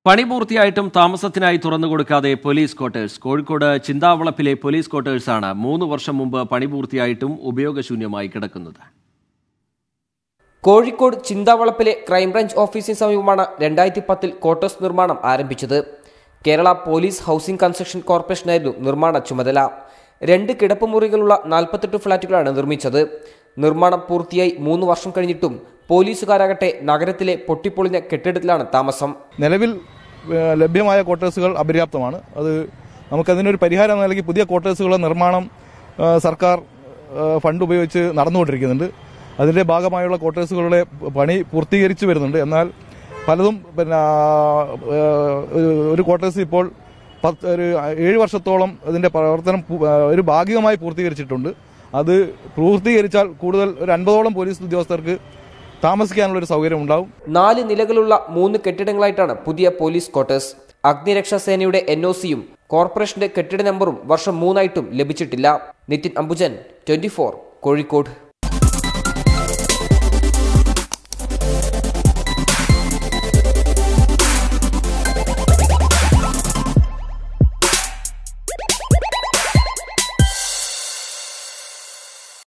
പണി പൂർത്തിയായിട്ടും താമസത്തിനായി തുറന്നുകൊടുക്കാതെ പോലീസ് ക്വാർട്ടേഴ്സ് കോഴിക്കോട് ചിന്താവളപ്പിലെ പോലീസ് ക്വാർട്ടേഴ്സാണ് മൂന്ന് വർഷം മുമ്പ് പണി പൂർത്തിയായിട്ടും ഉപയോഗശൂന്യമായി കിടക്കുന്നത് കോഴിക്കോട് ചിന്താവളപ്പിലെ ക്രൈംബ്രാഞ്ച് ഓഫീസിന് സമീപമാണ് രണ്ടായിരത്തി പത്തിൽ ക്വാർട്ടേഴ്സ് നിർമ്മാണം ആരംഭിച്ചത് കേരള പോലീസ് ഹൗസിംഗ് കൺസ്ട്രക്ഷൻ കോർപ്പറേഷനായിരുന്നു നിർമ്മാണ ചുമതല രണ്ട് കിടപ്പുമുറികളുള്ള നാൽപ്പത്തെട്ട് ഫ്ളാറ്റുകളാണ് നിർമ്മിച്ചത് നിർമ്മാണം പൂർത്തിയായി മൂന്ന് വർഷം കഴിഞ്ഞിട്ടും പോലീസുകാരാകട്ടെ നഗരത്തിലെ പൊട്ടിപ്പൊളിഞ്ഞ കെട്ടിടത്തിലാണ് താമസം നിലവിൽ ഏഹ്, ലഭ്യമായ ക്വാർട്ടേഴ്സുകൾ അപര്യാപ്തമാണ് അത് നമുക്കതിനൊരു പരിഹാരം എന്ന നിലയ്ക്ക് പുതിയ ക്വാർട്ടേഴ്സുകളുടെ നിർമ്മാണം ഏഹ്, സർക്കാർ ഏഹ്, ഫണ്ട് ഉപയോഗിച്ച് നടന്നുകൊണ്ടിരിക്കുന്നുണ്ട് അതിന്റെ ഭാഗമായുള്ള ക്വാർട്ടേഴ്സുകളുടെ പണി പൂർത്തീകരിച്ചു വരുന്നുണ്ട് എന്നാൽ പലതും പിന്നെ ഏഹ്, ഒരു- ഒരു ക്വാർട്ടേഴ്സ് ഇപ്പോൾ പത്ത് ഒരു ഏഴ് വർഷത്തോളം അതിന്റെ പ്രവർത്തനം പു- ഏഹ്, ഒരു ഭാഗികമായി പൂർത്തീകരിച്ചിട്ടുണ്ട് അത് പൂർത്തീകരിച്ചാൽ കൂടുതൽ ഒരു അൻപതോളം പോലീസ് ഉദ്യോഗസ്ഥർക്ക് താമസിക്കാനുള്ള ഒരു സൗകര്യം ഉണ്ടാവും നാല് നിലകളുള്ള മൂന്ന് കെട്ടിടങ്ങളായിട്ടാണ് പുതിയ പോലീസ് ക്വാർട്ടേഴ്സ് അഗ്നിരക്ഷാ സേനയുടെ എൻ ഒ സിയും കോർപ്പറേഷന്റെ കെട്ടിട നമ്പറും വർഷം മൂന്നായിട്ടും ലഭിച്ചിട്ടില്ല നിതിൻ അംബുജൻ ട്വന്റി കോഴിക്കോട്